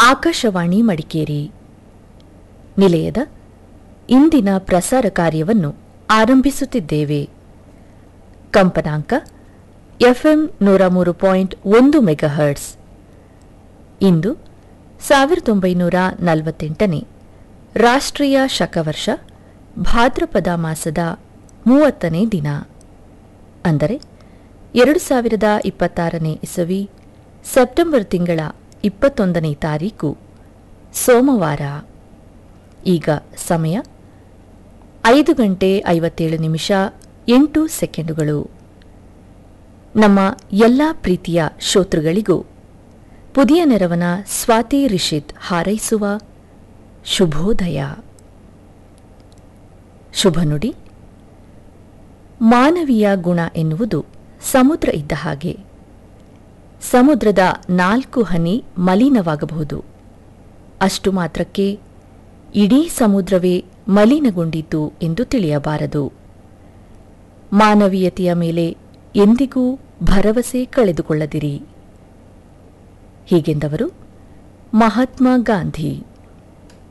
ಆಕಾಶವಾಣಿ ಮಡಿಕೇರಿ ನಿಲಯದ ಇಂದಿನ ಪ್ರಸಾರ ಕಾರ್ಯವನ್ನು ಆರಂಭಿಸುತ್ತಿದ್ದೇವೆ ಕಂಪನಾಂಕ ಎಫ್ಎಂ ನೂರ ಮೂರು ಪಾಯಿಂಟ್ ಒಂದು ಮೆಗಾಹರ್ಟ್ಸ್ ಇಂದು ಸಾವಿರದ ಒಂಬೈನೂರ ನಲವತ್ತೆಂಟನೇ ರಾಷ್ಟ್ರೀಯ ಶಕವರ್ಷ ಭಾದ್ರಪದ ಮಾಸದ ಮೂವತ್ತನೇ ದಿನ ಅಂದರೆ ಎರಡು ಸಾವಿರದ ಇಪ್ಪತ್ತಾರನೇ ಇಸವಿ ಸೆಪ್ಟೆಂಬರ್ ತಿಂಗಳ ಇಪ್ಪತ್ತೊಂದನೇ ತಾರೀಕು ಸೋಮವಾರ ಈಗ ಸಮಯ ಐದು ಗಂಟೆ ಐವತ್ತೇಳು ನಿಮಿಷ ಎಂಟು ಸೆಕೆಂಡುಗಳು ನಮ್ಮ ಎಲ್ಲ ಪ್ರೀತಿಯ ಶ್ರೋತೃಗಳಿಗೂ ಪುದಿಯ ನೆರವನ ಸ್ವಾತಿ ರಿಷಿತ್ ಹಾರೈಸುವ ಶುಭೋದಯ ಶುಭ ನುಡಿ ಮಾನವೀಯ ಗುಣ ಎನ್ನುವುದು ಸಮುದ್ರ ಇದ್ದ ಹಾಗೆ ಸಮುದ್ರದ ನಾಲ್ಕು ಹನಿ ಮಲಿನವಾಗಬಹುದು ಅಷ್ಟು ಮಾತ್ರಕ್ಕೆ ಇಡೀ ಸಮುದ್ರವೇ ಮಲಿನಗೊಂಡಿತು ಎಂದು ತಿಳಿಯಬಾರದು ಮಾನವೀಯತೆಯ ಮೇಲೆ ಎಂದಿಗೂ ಭರವಸೆ ಕಳೆದುಕೊಳ್ಳದಿರಿ ಹೀಗೆಂದವರು ಮಹಾತ್ಮ ಗಾಂಧಿ